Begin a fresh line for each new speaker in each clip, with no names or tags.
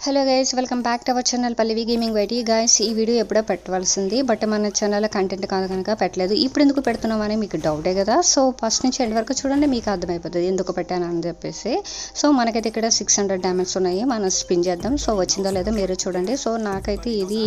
hello guys welcome back to our channel Pallavi gaming YT guys ఈ video ఎప్పుడో పెట్టవలసింది but మన ఛానల్లో కంటెంట్ కాదు కనుక పెట్టలేదు ఇప్పుడు ఎందుకు పెడుతున్నామని మీకు డౌటే కదా సో ఫస్ట్ నుంచి ఎండ్ వరకు చూడండి మీకు అర్థమైపోతుంది ఎందుకు పెట్టాను అని చెప్పేసి సో మనకైతే ఇక్కడ సిక్స్ హండ్రెడ్ డ్యామేజ్ ఉన్నాయి మనం స్పిన్ చేద్దాం సో వచ్చిందో లేదో మీరు చూడండి సో నాకైతే ఇది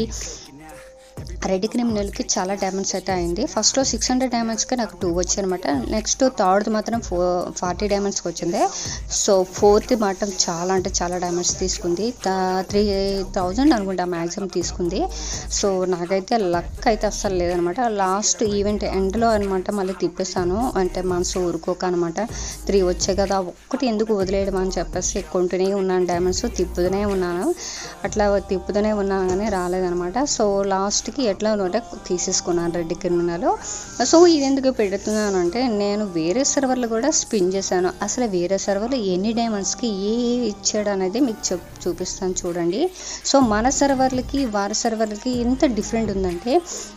రెడ్ క్రిమినల్కి చాలా డ్యామేజ్ అయితే అయింది ఫస్ట్లో సిక్స్ హండ్రెడ్ డ్యామేజ్కి నాకు టూ వచ్చాయి అనమాట నెక్స్ట్ థర్డ్ మాత్రం ఫో ఫార్టీ డ్యామేజ్కి వచ్చింది సో ఫోర్త్ మాత్రం చాలా అంటే చాలా డ్యామేజ్ తీసుకుంది త్రీ థౌజండ్ అనుకుంటా మ్యాక్సిమం తీసుకుంది సో నాకైతే లక్ అయితే అస్సలు లేదనమాట లాస్ట్ ఈవెంట్ ఎండ్లో అనమాట మళ్ళీ తిప్పేస్తాను అంటే మనసు ఊరుకోక అనమాట త్రీ వచ్చాయి కదా ఒక్కటి ఎందుకు వదిలేయడం అని చెప్పేసి కొంటూనే ఉన్నాను డ్యామేజ్ తిప్పుతూనే ఉన్నాను అట్లా తిప్పుతూనే ఉన్నాను కానీ రాలేదనమాట సో లాస్ట్కి ఎట్లా ఉంటే తీసేసుకున్నాను రెడ్ క్రిమినల్ సో ఇది ఎందుకు పెడుతున్నాను అంటే నేను వేరే సర్వర్లు కూడా స్పిన్ చేశాను అసలు వేరే సర్వర్లు ఎన్ని డైమండ్స్కి ఏ ఇచ్చాడు అనేది మీకు చెప్ చూపిస్తాను చూడండి సో మన సర్వర్లకి వారి సర్వర్లకి ఎంత డిఫరెంట్ ఉందంటే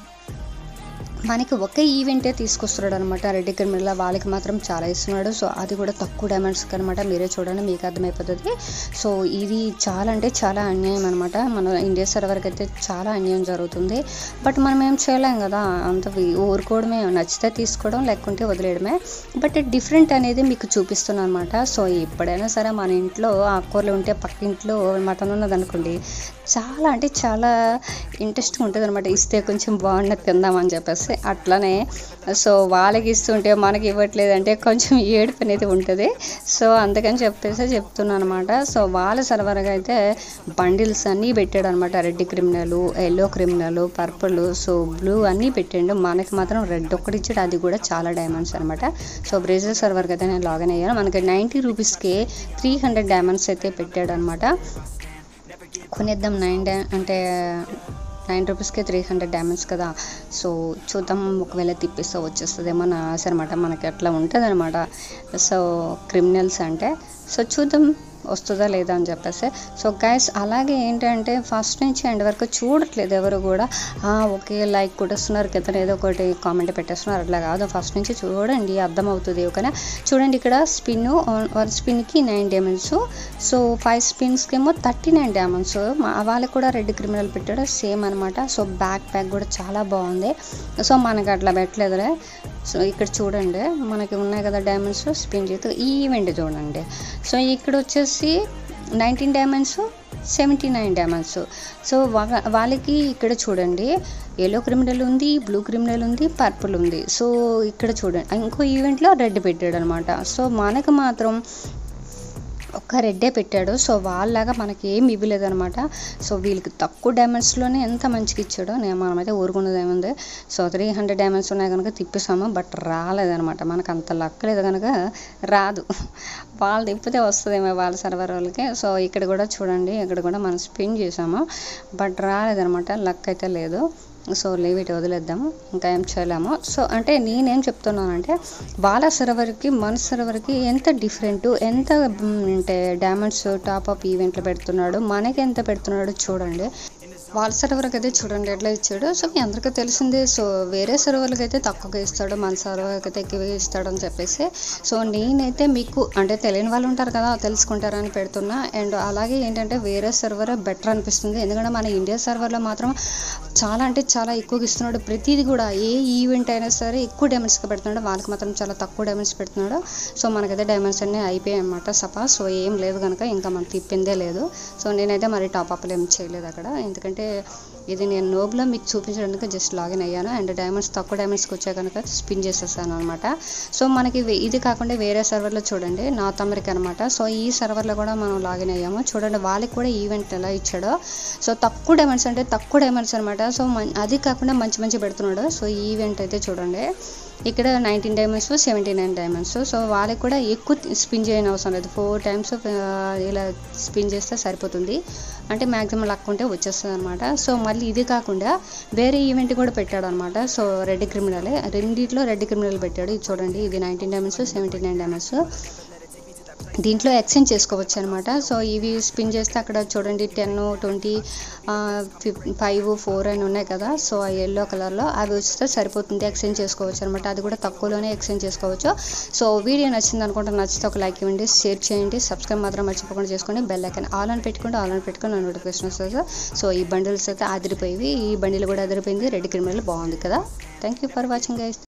మనకి ఒకే ఈవెంటే తీసుకొస్తున్నాడు అనమాట రెడ్ క్రిమినల్ వాళ్ళకి మాత్రం చాలా ఇస్తున్నాడు సో అది కూడా తక్కువ డైమండ్స్కి అనమాట మీరే చూడండి మీకు అర్థమైపోతుంది సో ఇది చాలా అంటే చాలా అన్యాయం అనమాట మన ఇండియా సర్వర్కి అయితే చాలా అన్యాయం జరుగుతుంది బట్ మనం ఏం చేయలేం కదా అంత వి- ఊరుకోవడమే నచ్చితే తీసుకోవడం లేకుంటే వదిలేయడమే బట్ డిఫరెంట్ అనేది మీకు చూపిస్తున్నాను అనమాట సో ఎప్పుడైనా సరే మన ఇంట్లో ఆకుకూరలు ఉంటే పక్క ఇంట్లో మటన్ ఉన్నది అనుకోండి చాలా అంటే చాలా ఇంట్రెస్ట్గా ఉంటుంది అనమాట ఇస్తే కొంచెం బాగున్నది తిందామని చెప్పేసి అట్లనే సో వాళ్ళకి ఇస్తుంటే మనకి ఇవ్వట్లేదు అంటే కొంచెం ఏడుపు అనేది ఉంటుంది సో అందుకని చెప్పేసి చెప్తున్నాను అనమాట సో వాళ్ళ సర్వర్గా అయితే బండిల్స్ అన్నీ పెట్టాడు అనమాట red criminal yellow criminal purple so blue అన్నీ పెట్టాడు మనకి మాత్రం రెడ్ ఒక్కటి ఇచ్చాడు అది కూడా చాలా డైమండ్స్ అనమాట సో బ్రేజర్ సర్వర్కి అయితే నేను లాగిన్ అయ్యాను మనకి నైంటీ రూపీస్కి త్రీ హండ్రెడ్ డైమండ్స్ అయితే పెట్టాడు అనమాట కొనేద్దాం నైన్ డా అంటే నైన్ రూపీస్కి త్రీ హండ్రెడ్ డ్యామేజ్ కదా సో చూద్దాం ఒకవేళ తిప్పిస్తే వచ్చేస్తుందేమో నా ఆశ అనమాట మనకి అట్లా ఉంటుంది అనమాట సో క్రిమినల్స్ అంటే సో చూద్దాం వస్తుందా లేదా అని చెప్పేసి సో గైస్ అలాగే ఏంటంటే ఫస్ట్ నుంచి ఎండ్ వరకు చూడట్లేదు ఎవరు కూడా "ఆ, ఓకే లైక్ కొట్టేస్తున్నారు కింద ఏదో ఒకటి కామెంట్ పెట్టేస్తున్నారు అట్లా కాదు ఫస్ట్ నుంచి చూడండి అర్థమవుతుంది ఓకేనా చూడండి ఇక్కడ స్పిన్ వన్ స్పిన్కి నైన్ డైమండ్స్ సో ఫైవ్ స్పిన్స్కి ఏమో థర్టీ నైన్ డైమండ్స్ వాళ్ళకి కూడా రెడ్ క్రిమినల్ పెట్టాడు సేమ్ అనమాట సో బ్యాక్ ప్యాక్ కూడా చాలా బాగుంది సో మనకి అట్లా పెట్టలేదులే సో ఇక్కడ చూడండి మనకి ఉన్నాయి కదా డైమండ్స్ స్పిన్ చేస్తూ ఈ ఈవెంట్ చూడండి సో ఇక్కడ వచ్చేసి nineteen diamonds seventy nine diamonds so వా- వాళ్ళకి ఇక్కడ చూడండి ఎల్లో క్రిమినల్ ఉంది బ్లూ క్రిమినల్ ఉంది పర్పుల్ ఉంది సో ఇక్కడ చూడండి ఇంకో ఈవెంట్లో రెడ్ పెట్టాడు అనమాట సో మనకు మాత్రం ఒక్క రెడ్డే పెట్టాడు సో వాళ్ళలాగా మనకి ఏం ఇవ్వలేదు అనమాట సో వీళ్ళకి తక్కువ డైమండ్స్లోనే ఎంత మంచిగా ఇచ్చాడో నేను మనమైతే ఊరుకున్నది ఏముంది సో త్రీ హండ్రెడ్ డైమండ్స్ ఉన్నాయి కనుక తిప్పేసాము బట్ రాలేదనమాట మనకు అంత లక్ లేదు కనుక రాదు వాళ్ళు తిప్పితే వస్తుందేమో వాళ్ళ సర్వర్ వాళ్ళకి సో ఇక్కడ కూడా చూడండి ఇక్కడ కూడా మనం స్పిన్ చేసాము బట్ రాలేదనమాట లక్ అయితే లేదు సో లీవ్ ఇట్ వదిలేద్దాము ఇంకా ఏం చేయలేము సో అంటే నేనేం చెప్తున్నానంటే వాళ్ళ సర్వర్కి మన సర్వర్కి ఎంత డిఫరెంట్ ఎంత మ్, అంటే డ్యామేజ్ టాప్ అప్ ఈవెంట్లు పెడుతున్నాడు మనకి ఎంత పెడుతున్నాడు చూడండి వాళ్ళ సర్వర్కి అయితే చూడండి ఎట్లా ఇచ్చాడు సో మీ అందరికీ తెలిసిందే సో వేరే సర్వర్లకి అయితే తక్కువగా ఇస్తాడు మన సర్వర్కి అయితే ఎక్కువగా ఇస్తాడు అని చెప్పేసి సో నేనైతే మీకు అంటే తెలియని వాళ్ళు ఉంటారు కదా తెలుసుకుంటారని పెడుతున్నా అండ్ అలాగే ఏంటంటే వేరే సర్వర్ బెటర్ అనిపిస్తుంది ఎందుకంటే మన ఇండియా సర్వర్లో మాత్రం చాలా అంటే చాలా ఎక్కువగా ఇస్తున్నాడు ప్రతిదీ కూడా ఏ ఈవెంట్ అయినా సరే ఎక్కువ డైమండ్స్గా పెడుతున్నాడు వాళ్ళకి మాత్రం చాలా తక్కువ డైమండ్స్ పెడుతున్నాడు సో మనకైతే డైమండ్స్ అన్నీ అయిపోయాయి అనమాట సపా సో ఏం లేదు కనుక ఇంకా మనం తిప్పిందే లేదు సో నేనైతే మరి టాప్ అప్లు ఏం చేయలేదు అక్కడ ఎందుకంటే ఇది నేను నోబ్లో మీకు చూపించడానికి జస్ట్ లాగిన్ అయ్యాను అండ్ డైమండ్స్ తక్కువ డైమండ్స్కి వచ్చాయి కనుక స్పిన్ చేసేసాను అనమాట సో మనకి వే- ఇది కాకుండా వేరే సర్వర్లో చూడండి నార్త్ అమెరికా అనమాట సో ఈ సర్వర్లో కూడా మనం లాగిన్ అయ్యాము చూడండి వాళ్ళకి కూడా ఈవెంట్ ఎలా ఇచ్చాడో సో తక్కువ డైమండ్స్ అంటే తక్కువ డైమండ్స్ అనమాట సో మన్- అది కాకుండా మంచి మంచి పెడుతున్నాడు సో ఈ ఈవెంట్ అయితే చూడండి ఇక్కడ nineteen diamonds seventy nine diamonds so వాళ్ళకి కూడా ఎక్కువ స్పిన్ చేయని అవసరం లేదు ఫోర్ టైమ్స్ ఇలా స్పిన్ చేస్తే సరిపోతుంది అంటే మ్యాక్సిమం లక్ ఉంటే వచ్చేస్తుంది అనమాట సో మళ్ళీ ఇది కాకుండా వేరే ఈవెంట్ కూడా పెట్టాడు అనమాట సో రెడ్ క్రిమినలే రెండిట్లో రెడ్ క్రిమినల్ పెట్టాడు ఇది చూడండి ఇది nineteen diamonds seventy nine diamonds దీంట్లో ఎక్స్చేంజ్ చేసుకోవచ్చు అనమాట సో ఇవి స్పిన్ చేస్తే అక్కడ చూడండి టెన్ ట్వంటీ ఫైవ్ ఫోర్ అని ఉన్నాయి కదా సో ఆ ఎల్లో కలర్లో అవి వస్తే సరిపోతుంది ఎక్స్చేంజ్ చేసుకోవచ్చు అనమాట అది కూడా తక్కువలోనే ఎక్స్చేంజ్ చేసుకోవచ్చు సో వీడియో నచ్చింది అనుకుంటే నచ్చితే ఒక లైక్ ఇవ్వండి షేర్ చేయండి సబ్స్క్రైబ్ మాత్రం మర్చిపోకుండా చేసుకోండి బెల్ ఐకాన్ ఆల్ అని పెట్టుకుంటే ఆల్ అని పెట్టుకుని నోటిఫికేషన్ వస్తుంది సో ఈ బండిల్స్ అయితే అదిరిపోయి ఈ బండిలు కూడా అదిరిపోయింది రెడ్ క్రిమినల్ బాగుంది కదా thank you for watching guys